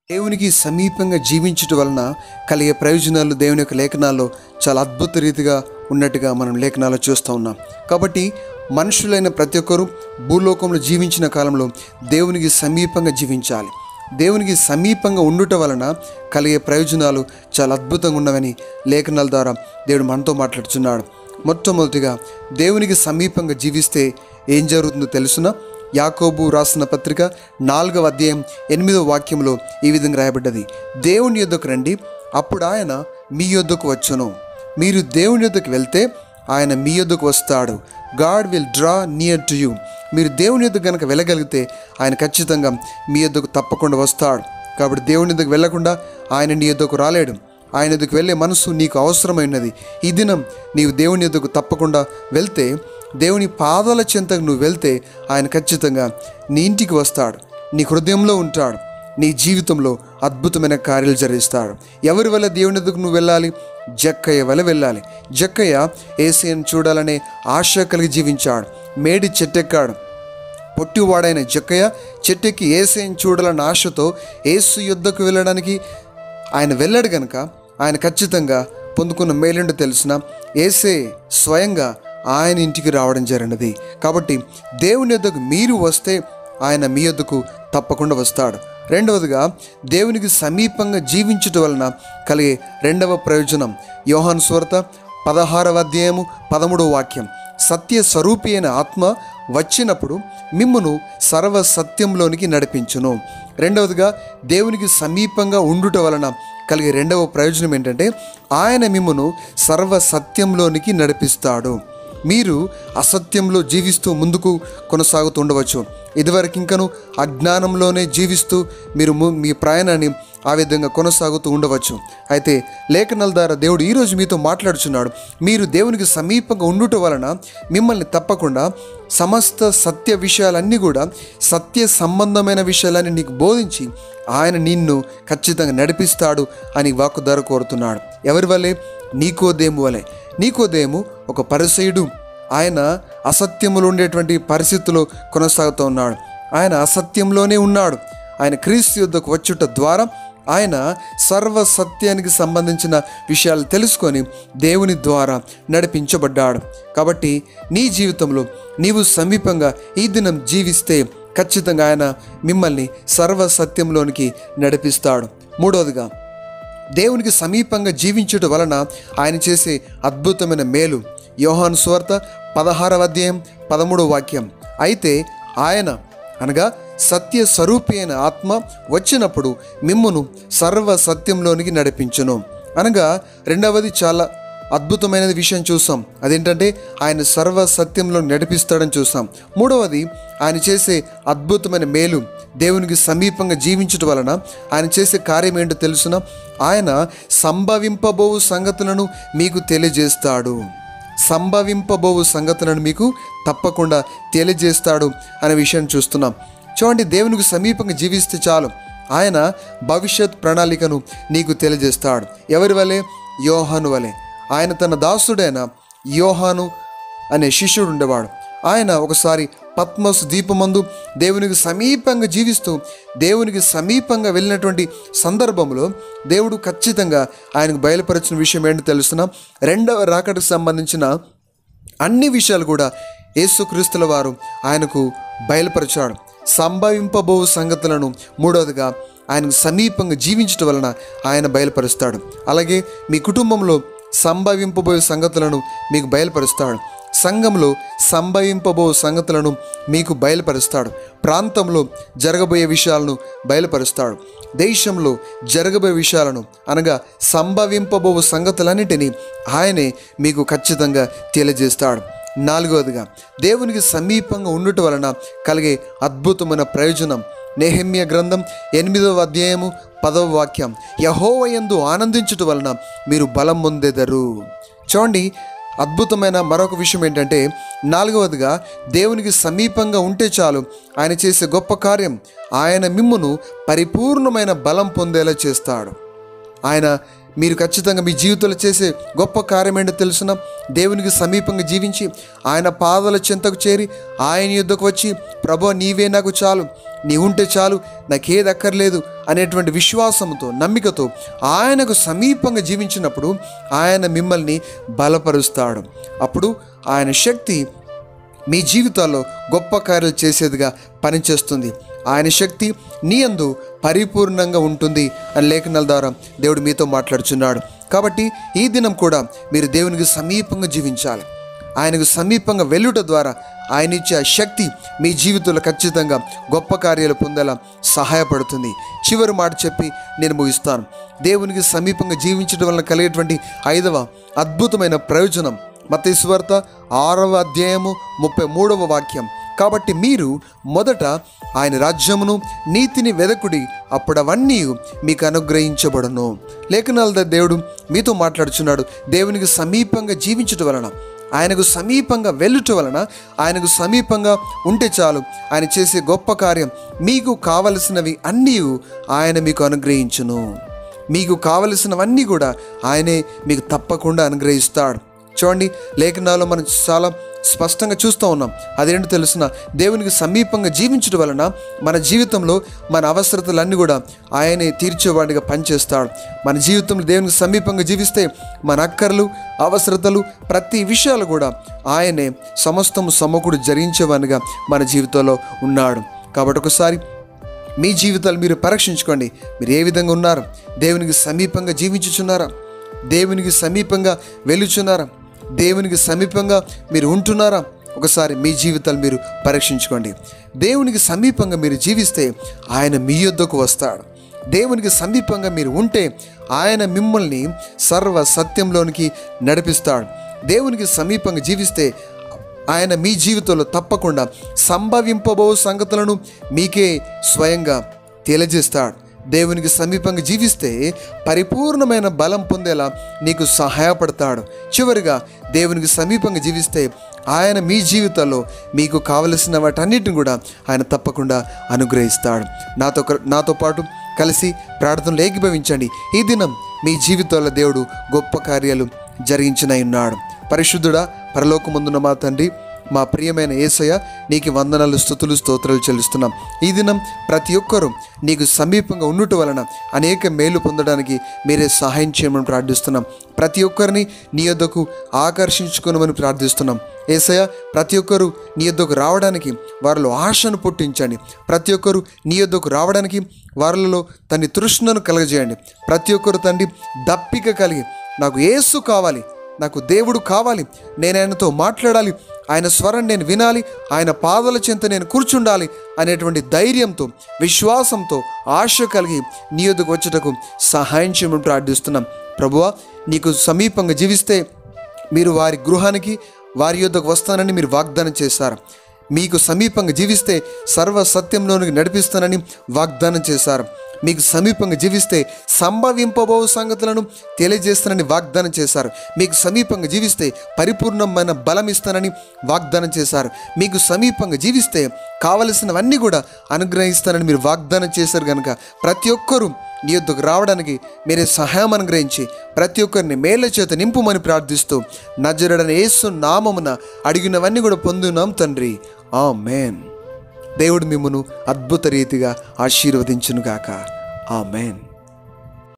దేవునికి సమీపంగా జీవించటం వలన కలిగే ప్రయోజనాలు దేవుని యొక్క లేఖనాల్లో చాలా అద్భుత రీతిగా ఉన్నట్టుగా మనం లేఖనాల్లో చూస్తూ ఉన్నాం కాబట్టి మనుషులైన ప్రతి ఒక్కరూ భూలోకంలో జీవించిన కాలంలో దేవునికి సమీపంగా జీవించాలి దేవునికి సమీపంగా ఉండుట వలన కలిగే ప్రయోజనాలు చాలా అద్భుతంగా ఉన్నవని లేఖనాల ద్వారా దేవుడు మనతో మాట్లాడుతున్నాడు మొట్టమొదటిగా దేవునికి సమీపంగా జీవిస్తే ఏం జరుగుతుందో తెలుసునా యాకోబు రాసిన పత్రిక నాలుగవ అధ్యాయం ఎనిమిదవ వాక్యంలో ఈ విధంగా రాయబడ్డది దేవుని యొద్దకు రండి అప్పుడు ఆయన మీ యొద్దకు వచ్చును మీరు దేవుని యొద్దకు వెళ్తే ఆయన మీ యొద్దకు వస్తాడు God will draw near to you మీరు దేవుని యొద్దకు కనుక వెళ్ళగలిగితే ఆయన ఖచ్చితంగా మీ యొద్దకు తప్పకుండా వస్తాడు కాబట్టి దేవుని యొద్దకు వెళ్ళకుండా ఆయన నీ యొద్దకు రాలేడు ఆయన ఎదుకు వెళ్ళే మనసు నీకు అవసరమైనది ఈ దినం నీవు దేవుని ఎదుకు తప్పకుండా వెళ్తే దేవుని పాదాల చెంతకు నువ్వు వెళ్తే ఆయన ఖచ్చితంగా నీ ఇంటికి వస్తాడు నీ హృదయంలో ఉంటాడు నీ జీవితంలో అద్భుతమైన కార్యాలు జరిగిస్తాడు ఎవరి వల్ల దేవుని ఎదుకు నువ్వు వెళ్ళాలి జక్కయ్య వల్ల వెళ్ళాలి జక్కయ్య ఏసీని చూడాలనే ఆశ కలిగి జీవించాడు మేడి చెట్టెక్కాడు పొట్టివాడైన జక్కయ్య చెట్టెక్కి ఏసేని చూడాలన్న ఆశతో ఏసు యుద్ధకు వెళ్ళడానికి ఆయన వెళ్ళాడు కనుక ఆయన ఖచ్చితంగా పొందుకున్న మేలుండి తెలిసిన ఏసే స్వయంగా ఆయన ఇంటికి రావడం జరిగినది కాబట్టి దేవుని యొద్దకు మీరు వస్తే ఆయన మీ యొద్దకు తప్పకుండా వస్తాడు రెండవదిగా దేవునికి సమీపంగా జీవించటం వలన కలిగే రెండవ ప్రయోజనం యోహాను స్వార్త పదహారవ అధ్యాయము పదమూడవ వాక్యం సత్య స్వరూపి అయిన ఆత్మ వచ్చినప్పుడు మిమ్మును సర్వ సత్యంలోనికి నడిపించును రెండవదిగా దేవునికి సమీపంగా ఉండుట వలన కలిగే రెండవ ప్రయోజనం ఏంటంటే ఆయన మిమ్మును సర్వ సత్యంలోనికి నడిపిస్తాడు మీరు అసత్యంలో జీవిస్తూ ముందుకు కొనసాగుతూ ఉండవచ్చు ఇదివరకు ఇంకను అజ్ఞానంలోనే జీవిస్తూ మీరు ము- మీ ప్రయాణాన్ని ఆ విధంగా కొనసాగుతూ ఉండవచ్చు అయితే లేఖనాల ద్వారా దేవుడు ఈరోజు మీతో మాట్లాడుచున్నాడు మీరు దేవునికి సమీపంగా ఉండుట వలన మిమ్మల్ని తప్పకుండా సమస్త సత్య విషయాలన్నీ కూడా సత్య సంబంధమైన విషయాలన్నీ నీకు బోధించి ఆయన నిన్ను ఖచ్చితంగా నడిపిస్తాడు అని వాకు ధర కోరుతున్నాడు ఎవరి వల్లే నీకోదేము వలె నీకోదేము ఒక పరిసయుడు ఆయన అసత్యములో ఉండేటువంటి పరిస్థితుల్లో కొనసాగుతూ ఉన్నాడు ఆయన అసత్యంలోనే ఉన్నాడు ఆయన క్రీస్తు యుద్ధకు వచ్చుట ద్వారా ఆయన సర్వ సత్యానికి సంబంధించిన విషయాలు తెలుసుకొని దేవుని ద్వారా నడిపించబడ్డాడు కాబట్టి నీ జీవితంలో నీవు సమీపంగా ఈ దినం జీవిస్తే ఖచ్చితంగా ఆయన మిమ్మల్ని సర్వ సత్యంలోనికి నడిపిస్తాడు మూడవదిగా దేవునికి సమీపంగా జీవించడం వలన ఆయన చేసే అద్భుతమైన మేలు యోహాను స్వార్త పదహారవ అధ్యాయం పదమూడవ వాక్యం అయితే ఆయన అనగా సత్య స్వరూపి అయిన ఆత్మ వచ్చినప్పుడు మిమ్మును సర్వ సత్యంలోనికి నడిపించును అనగా రెండవది చాలా అద్భుతమైన విషయం చూసాం అదేంటంటే ఆయన సర్వ సత్యంలో నడిపిస్తాడని చూసాం మూడవది ఆయన చేసే అద్భుతమైన మేలు దేవునికి సమీపంగా జీవించటం వలన ఆయన చేసే కార్యం ఏంటో తెలుసున ఆయన సంభవింపబోవు సంగతులను మీకు తెలియజేస్తాడు సంభవింపబోవు సంగతులను మీకు తప్పకుండా తెలియజేస్తాడు అనే విషయం చూస్తున్నాం చూడండి దేవునికి సమీపంగా జీవిస్తే చాలు ఆయన భవిష్యత్ ప్రణాళికను నీకు తెలియజేస్తాడు ఎవరి వలె యోహాను వలె ఆయన తన దాసుడైన యోహాను అనే శిష్యుడు ఉండేవాడు ఆయన ఒకసారి పద్మస్ దీపమందు దేవునికి సమీపంగా జీవిస్తూ దేవునికి సమీపంగా వెళ్ళినటువంటి సందర్భంలో దేవుడు ఖచ్చితంగా ఆయనకు బయలుపరిచిన విషయం ఏంటో తెలుస్తున్నా రెండవ రాకడకు సంబంధించిన అన్ని విషయాలు కూడా యేసుక్రీస్తుల వారు ఆయనకు బయలుపరిచాడు సంభవింపబో సంగతులను మూడవదిగా ఆయనకు సమీపంగా జీవించడం వలన ఆయన బయలుపరుస్తాడు అలాగే మీ కుటుంబంలో సంభవింపబోయే సంగతులను మీకు బయలుపరుస్తాడు సంఘంలో సంభవింపబో సంగతులను మీకు బయలుపరుస్తాడు ప్రాంతంలో జరగబోయే విషయాలను బయలుపరుస్తాడు దేశంలో జరగబోయే విషయాలను అనగా సంభవింపబో సంగతులన్నిటినీ ఆయనే మీకు ఖచ్చితంగా తెలియజేస్తాడు నాలుగవదిగా దేవునికి సమీపంగా ఉండటం వలన కలిగే అద్భుతమైన ప్రయోజనం నెహమ్య గ్రంథం ఎనిమిదవ అధ్యాయము పదవ వాక్యం యహోవయందు ఆనందించుట వలన మీరు బలం పొందెదరు చూడండి అద్భుతమైన మరొక విషయం ఏంటంటే నాలుగవదిగా దేవునికి సమీపంగా ఉంటే చాలు ఆయన చేసే గొప్ప కార్యం ఆయన మిమ్మును పరిపూర్ణమైన బలం పొందేలా చేస్తాడు ఆయన మీరు ఖచ్చితంగా మీ జీవితంలో చేసే గొప్ప కార్యం ఏంటో తెలుసిన దేవునికి సమీపంగా జీవించి ఆయన పాదాల చెంతకు చేరి ఆయన యుద్ధకు వచ్చి ప్రభు నీవే నాకు చాలు నీ ఉంటే చాలు నాకేది అక్కర్లేదు అనేటువంటి విశ్వాసంతో నమ్మికతో ఆయనకు సమీపంగా జీవించినప్పుడు ఆయన మిమ్మల్ని బలపరుస్తాడు అప్పుడు ఆయన శక్తి మీ జీవితాల్లో గొప్ప కార్యాలు చేసేదిగా పనిచేస్తుంది ఆయన శక్తి నీ అందు పరిపూర్ణంగా ఉంటుంది అని లేఖనాల ద్వారా దేవుడు మీతో మాట్లాడుచున్నాడు కాబట్టి ఈ దినం కూడా మీరు దేవునికి సమీపంగా జీవించాలి ఆయనకు సమీపంగా వెళ్ళుట ద్వారా ఆయన ఇచ్చే ఆ శక్తి మీ జీవితంలో ఖచ్చితంగా గొప్ప కార్యాలు పొందేలా సహాయపడుతుంది చివరి మాట చెప్పి నేను ముగిస్తాను దేవునికి సమీపంగా జీవించడం వలన కలిగేటువంటి ఐదవ అద్భుతమైన ప్రయోజనం మతేశ్వార్త ఆరవ అధ్యాయము ముప్పై మూడవ వాక్యం కాబట్టి మీరు మొదట ఆయన రాజ్యమును నీతిని వెదకుడి అప్పుడు అవన్నీ మీకు అనుగ్రహించబడును లేఖనాల ద్వారా దేవుడు మీతో మాట్లాడుచున్నాడు దేవునికి సమీపంగా జీవించటం వలన ఆయనకు సమీపంగా వెళ్ళుట వలన ఆయనకు సమీపంగా ఉంటే చాలు ఆయన చేసే గొప్ప కార్యం మీకు కావలసినవి అన్నీ ఆయన మీకు అనుగ్రహించును మీకు కావలసినవన్నీ కూడా ఆయనే మీకు తప్పకుండా అనుగ్రహిస్తాడు చూడండి లేఖనాల్లో మనం చాలా స్పష్టంగా చూస్తూ ఉన్నాం అదేంటో తెలుసిన దేవునికి సమీపంగా జీవించడం వలన మన జీవితంలో మన అవసరతలన్నీ కూడా ఆయనే తీర్చేవాడిగా పనిచేస్తాడు మన జీవితంలో దేవునికి సమీపంగా జీవిస్తే మన అక్కర్లు అవసరతలు ప్రతి విషయాలు కూడా ఆయనే సమస్తము సమకుడు జరించేవానిగా మన జీవితంలో ఉన్నాడు కాబట్టి ఒకసారి మీ జీవితాలు మీరు పరీక్షించుకోండి మీరు ఏ విధంగా ఉన్నారు దేవునికి సమీపంగా జీవించుచున్నారా దేవునికి సమీపంగా వెలుచున్నారా దేవునికి సమీపంగా మీరు ఉంటున్నారా ఒకసారి మీ జీవితాలు మీరు పరీక్షించుకోండి దేవునికి సమీపంగా మీరు జీవిస్తే ఆయన మీ యొద్దకు వస్తాడు దేవునికి సమీపంగా మీరు ఉంటే ఆయన మిమ్మల్ని సర్వ సత్యంలోనికి నడిపిస్తాడు దేవునికి సమీపంగా జీవిస్తే ఆయన మీ జీవితంలో తప్పకుండా సంభవింపబో సంగతులను మీకే స్వయంగా తెలియజేస్తాడు దేవునికి సమీపంగా జీవిస్తే పరిపూర్ణమైన బలం పొందేలా నీకు సహాయపడతాడు చివరిగా దేవునికి సమీపంగా జీవిస్తే ఆయన మీ జీవితంలో మీకు కావలసిన వాటన్నిటిని కూడా ఆయన తప్పకుండా అనుగ్రహిస్తాడు నాతో నాతో పాటు కలిసి ప్రార్థనలు ఏకీభవించండి ఈ దినం మీ జీవితాల్లో దేవుడు గొప్ప కార్యాలు జరిగించిన ఉన్నాడు పరిశుద్ధుడా పరలోకముందున్న మా తండ్రి మా ప్రియమైన ఏసయ్య నీకు వందనాలు స్థుతులు స్తోత్రాలు చెల్లిస్తున్నాం ఈ దినం ప్రతి ఒక్కరూ నీకు సమీపంగా ఉండుట వలన అనేక మేలు పొందడానికి మీరే సహాయం చేయమని ప్రార్థిస్తున్నాం ప్రతి ఒక్కరిని నీ యొద్దకు ఆకర్షించుకోనమని ప్రార్థిస్తున్నాం ఏసయ్య ప్రతి ఒక్కరూ నీ యొద్దకు రావడానికి వారిలో ఆశను పుట్టించండి ప్రతి ఒక్కరూ నీ యొద్దకు రావడానికి వారిలో తన తృష్ణను కలగజేయండి ప్రతి ఒక్కరు తండ్రి దప్పిక కలిగి నాకు ఏసు కావాలి నాకు దేవుడు కావాలి నేను ఆయనతో మాట్లాడాలి ఆయన స్వరం నేను వినాలి ఆయన పాదల చెంత నేను కూర్చుండాలి అనేటువంటి ధైర్యంతో విశ్వాసంతో ఆశ కలిగి నీ యొద్దకు వచ్చటకు సహాయం చేయమని ప్రార్థిస్తున్నాం ప్రభువా నీకు సమీపంగా జీవిస్తే మీరు వారి గృహానికి వారి యొద్దకు వస్తానని మీరు వాగ్దానం చేశారు మీకు సమీపంగా జీవిస్తే సర్వ సత్యంలోనికి నడిపిస్తానని వాగ్దానం చేశారు మీకు సమీపంగా జీవిస్తే సంభవింపబో సంగతులను తెలియజేస్తానని వాగ్దానం చేశారు మీకు సమీపంగా జీవిస్తే పరిపూర్ణమైన బలం ఇస్తానని వాగ్దానం చేశారు మీకు సమీపంగా జీవిస్తే కావలసినవన్నీ కూడా అనుగ్రహిస్తానని మీరు వాగ్దానం చేశారు కనుక ప్రతి ఒక్కరూ నీ యొద్దకు రావడానికి మీరే సహాయం అనుగ్రహించి ప్రతి ఒక్కరిని మేళ్ల చేత నింపుమని ప్రార్థిస్తూ నజరడని యేసు నామమున అడిగినవన్నీ కూడా పొందున్నాం తండ్రి ఆ మేన్ దేవుడు మిమ్మను అద్భుత రీతిగా ఆశీర్వదించునుగాక ఆ మేన్